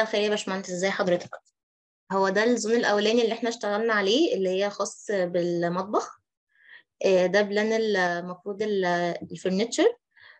الخير يا باشمهندس ازي حضرتك هو ده الزون الاولاني اللي احنا اشتغلنا عليه اللي هي خاص بالمطبخ آه، ده بلان المفروض الفرنتشر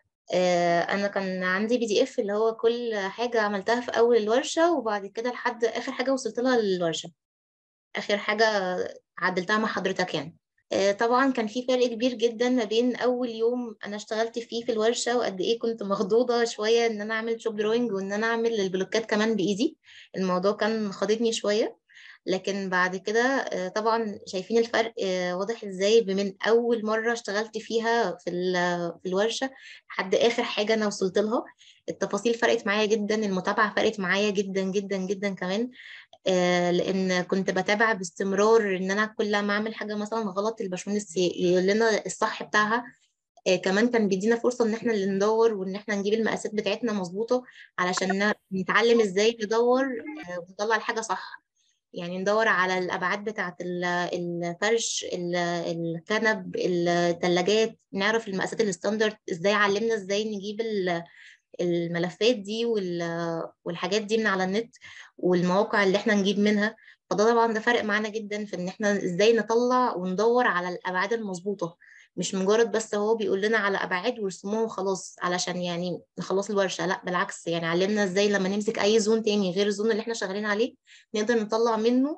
انا كان عندي بي دي اف اللي هو كل حاجه عملتها في اول الورشه وبعد كده لحد اخر حاجه وصلت لها للورشه اخر حاجه عدلتها مع حضرتك يعني آه، طبعا كان في فرق كبير جدا ما بين اول يوم انا اشتغلت فيه في الورشه وقد ايه كنت مخضوضه شويه ان انا اعمل شوب دروينج وان انا اعمل البلوكات كمان بايدي الموضوع كان خاضتني شويه لكن بعد كده آه، طبعا شايفين الفرق آه، واضح ازاي من اول مره اشتغلت فيها في في الورشه لحد اخر حاجه انا وصلت لها التفاصيل فرقت معايا جدا المتابعه فرقت معايا جدا جدا جدا كمان آه، لان كنت بتابع باستمرار ان انا كل ما اعمل حاجه مثلا غلط الباشمهندس يقول لنا الصح بتاعها آه، كمان كان بيدينا فرصه ان احنا اللي ندور وان احنا نجيب المقاسات بتاعتنا مظبوطه علشان نتعلم ازاي ندور آه، ونطلع الحاجه صح يعني ندور على الابعاد بتاعه الفرش الكنب الثلاجات نعرف المقاسات الستاندرد ازاي علمنا ازاي نجيب الملفات دي والحاجات دي من على النت والمواقع اللي احنا نجيب منها فده طبعا ده فرق معانا جدا في ان احنا ازاي نطلع وندور على الابعاد المظبوطه مش مجرد بس هو بيقول لنا على ابعاد ورسموها وخلاص علشان يعني نخلص الورشه لا بالعكس يعني علمنا ازاي لما نمسك اي زون تاني غير الزون اللي احنا شغالين عليه نقدر نطلع منه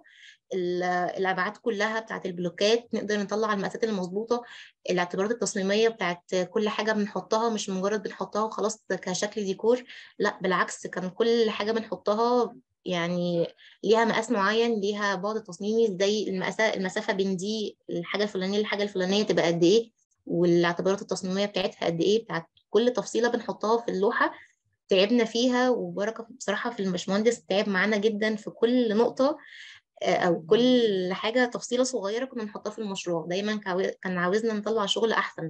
الابعاد كلها بتاعت البلوكات نقدر نطلع المقاسات المظبوطه الاعتبارات التصميميه بتاعت كل حاجه بنحطها مش مجرد بنحطها وخلاص كشكل ديكور لا بالعكس كان كل حاجه بنحطها يعني ليها مقاس معين ليها بعد تصميمي زي المسافه بين دي الحاجه الفلانيه للحاجه الفلانيه تبقى قد ايه والاعتبارات التصميميه بتاعتها قد ايه بتاعت كل تفصيله بنحطها في اللوحه تعبنا فيها وبركه بصراحه في الباشمهندس تعب معانا جدا في كل نقطه او كل حاجه تفصيله صغيره كنا نحطها في المشروع دايما كان عاوزنا نطلع شغل احسن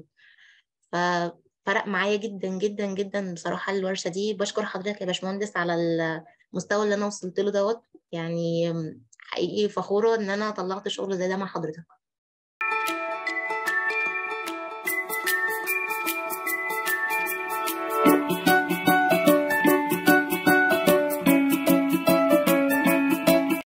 ففرق معايا جدا جدا جدا بصراحه الورشه دي بشكر حضرتك يا باشمهندس على المستوى اللي انا وصلت له دوت يعني حقيقي فخوره ان انا طلعت شغل زي ده مع حضرتك